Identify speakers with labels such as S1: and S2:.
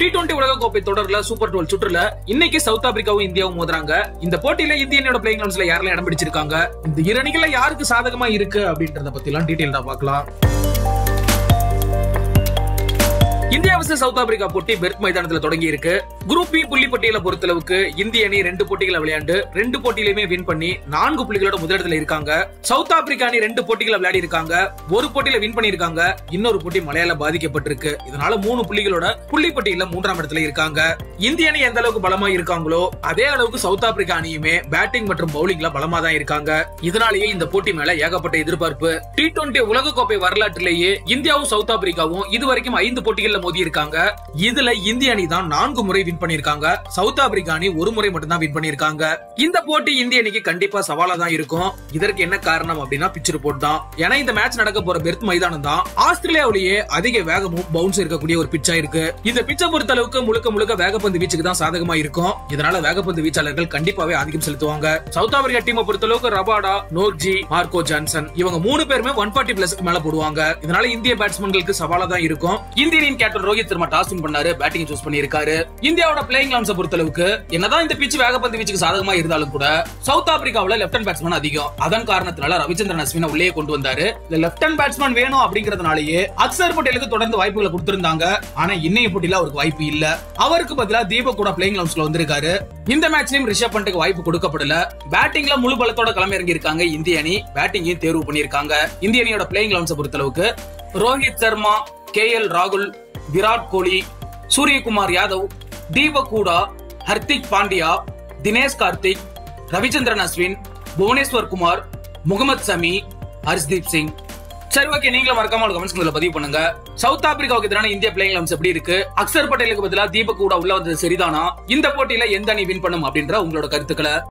S1: T twenty உலக கோப்பை தொடர்ல சூப்பர் டுவெல் சுற்றுல இன்னைக்கு சவுத் ஆப்பிரிக்காவும் இந்தியாவும் மோதுறாங்க இந்த போட்டியில இந்திய அணியோட பிளேயிங் லெவன்ஸ்ல யாரெல்லாம் இடம் பிடிச்சிருக்காங்க இந்த இரு அணிகள்ல யாருக்கு சாதகமா இருக்கு அப்படின்றத பத்தி எல்லாம் டீடைல்டா பார்க்கலாம் India vs South Africa Perth பெர்த் மைதானத்துல தொடங்கி இருக்கு குரூப் பி புள்ளி பட்டியலை பொறுத்தளவுக்கு இந்திய அணி ரெண்டு போட்டிகளை விளையாண்டு ரெண்டு போட்டியிலுமே வின் பண்ணி நான்கு புள்ளிகளோட முதலிடத்துல இருக்காங்க சவுத் ஆப்பிரிக்கா அணி ரெண்டு போட்டிகளை விளையாடி இருக்காங்க ஒரு போட்டியில வின் பண்ணிருக்காங்க இன்னொரு போட்டி மழையால பாதிக்கப்பட்டிருக்கு இதனால மூணு புள்ளிகளோட புள்ளி பட்டியல மூன்றாம் இடத்துல இருக்காங்க இந்திய அணி எந்த அளவுக்கு பலமா இருக்காங்களோ அதே அளவுக்கு சவுத் ஆப்பிரிக்கா அணியுமே பேட்டிங் மற்றும் பவுலிங்ல பலமா தான் இருக்காங்க இதனாலேயே இந்த போட்டி மேல ஏகப்பட்ட எதிர்பார்ப்பு டி டுவெண்டி உலகக்கோப்பை வரலாற்றிலேயே இந்தியாவும் சவுத் ஆப்பிரிக்காவும் இதுவரைக்கும் ஐந்து போட்டிகள்ல மோதி இருக்காங்க இதுல இந்திய அணி தான் நான்கு முறை வின் பண்ணிருக்காங்க சவுத் ஆப்பிரிக்கா அணி ஒரு முறை மட்டும் தான் வின் பண்ணிருக்காங்க இந்த போட்டி இந்திய அணிக்கு கண்டிப்பா சவாலா தான் இருக்கும் இதற்கு என்ன காரணம் அப்படின்னா பிச் ரிப்போர்ட் தான் ஏன்னா இந்த மேட்ச் நடக்க போற பெர்த் மைதானம் தான் ஆஸ்திரேலியாவிலேயே அதிக வேகமும் பவுன்ஸ் இருக்கக்கூடிய ஒரு பிச்சா இருக்கு இந்த பிச்சை பொறுத்த அளவுக்கு முழுக்க முழுக்க வேகப்பந்து வீச்சுக்கு தான் சாதகமா இருக்கும் இதனால வேகப்பந்து வீச்சாளர்கள் கண்டிப்பாவே ஆதிக்கம் செலுத்துவாங்க சவுத் ஆப்பிரிக்கா டீமை பொறுத்த அளவுக்கு ரபாடா நோர்ஜி மார்க்கோ ஜான்சன் இவங்க மூணு பேருமே ஒன் ஃபார்ட்டி பிளஸ்க்கு மேல போடுவாங்க இதனால இந்திய பேட்ஸ்மேன்களுக்கு சவாலா தான் இருக்கும் இந்திய அணியின் captain Rohit Sharma toss win பண்ணாரு பேட்டிங் சூஸ் பண்ணியிருக்காரு இந்தியாவோட பிளேயிங் லெவன்ஸை பொறுத்த அளவுக்கு என்னதான் இந்த பிச் வேகப்பந்து வீச்சுக்கு சாதகமா இருந்தாலும் கூட சவுத் ஆப்பிரிக்காவுல லெப்ட் ஹேண்ட் பேட்ஸ்மேன் அதிகம் அதன் காரணத்தினால ரவிச்சந்திரன் அஸ்வினை உள்ளே கொண்டு வந்தாரு இந்த லெப்ட் ஹேண்ட் பேட்ஸ்மேன் வேணும் அப்படிங்கறதுனாலயே அக்சர் பட்டேலுக்கு தொடர்ந்து வாய்ப்புகளை கொடுத்திருந்தாங்க ஆனா இன்னைய போட்டியில அவருக்கு வாய்ப்பு இல்ல அவருக்கு பதிலா தீபக் கூட பிளேயிங் லெவன்ஸ்ல வந்திருக்காரு இந்த மேட்ச்லயும் ரிஷப் பண்ட்டுக்கு வாய்ப்பு கொடுக்கப்படல பேட்டிங்ல முழு பலத்தோட களம் இறங்கி இருக்காங்க இந்திய அணி பேட்டிங்கையும் தேர்வு பண்ணிருக்காங்க இந்திய அணியோட பிளேயிங் லெவன்ஸை பொறுத்த அளவுக்கு ரோஹித் சர்மா கே எல் ராகுல் விராட் கோலி சூரியகுமார் யாதவ் தீபக் கூடா ஹர்திக் பாண்டியா தினேஷ் கார்த்திக் ரவிச்சந்திரன் அஸ்வின் புவனேஸ்வர் குமார் முகமது சமி ஹர்ஷ்தீப் சிங் சரி ஓகே நீங்களும் மறக்காம ஒரு கமெண்ட்ஸ் பதிவு பண்ணுங்க சவுத் ஆப்பிரிக்காவுக்கு எதிரான இந்திய பிளேயிங் லெவன்ஸ் எப்படி இருக்கு அக்சர் பட்டேலுக்கு பதிலா தீபக் கூட உள்ள வந்தது சரிதானா இந்த போட்டியில எந்த அணி வின் பண்ணும் அப்படின்ற உங்களோட கருத்துக்களை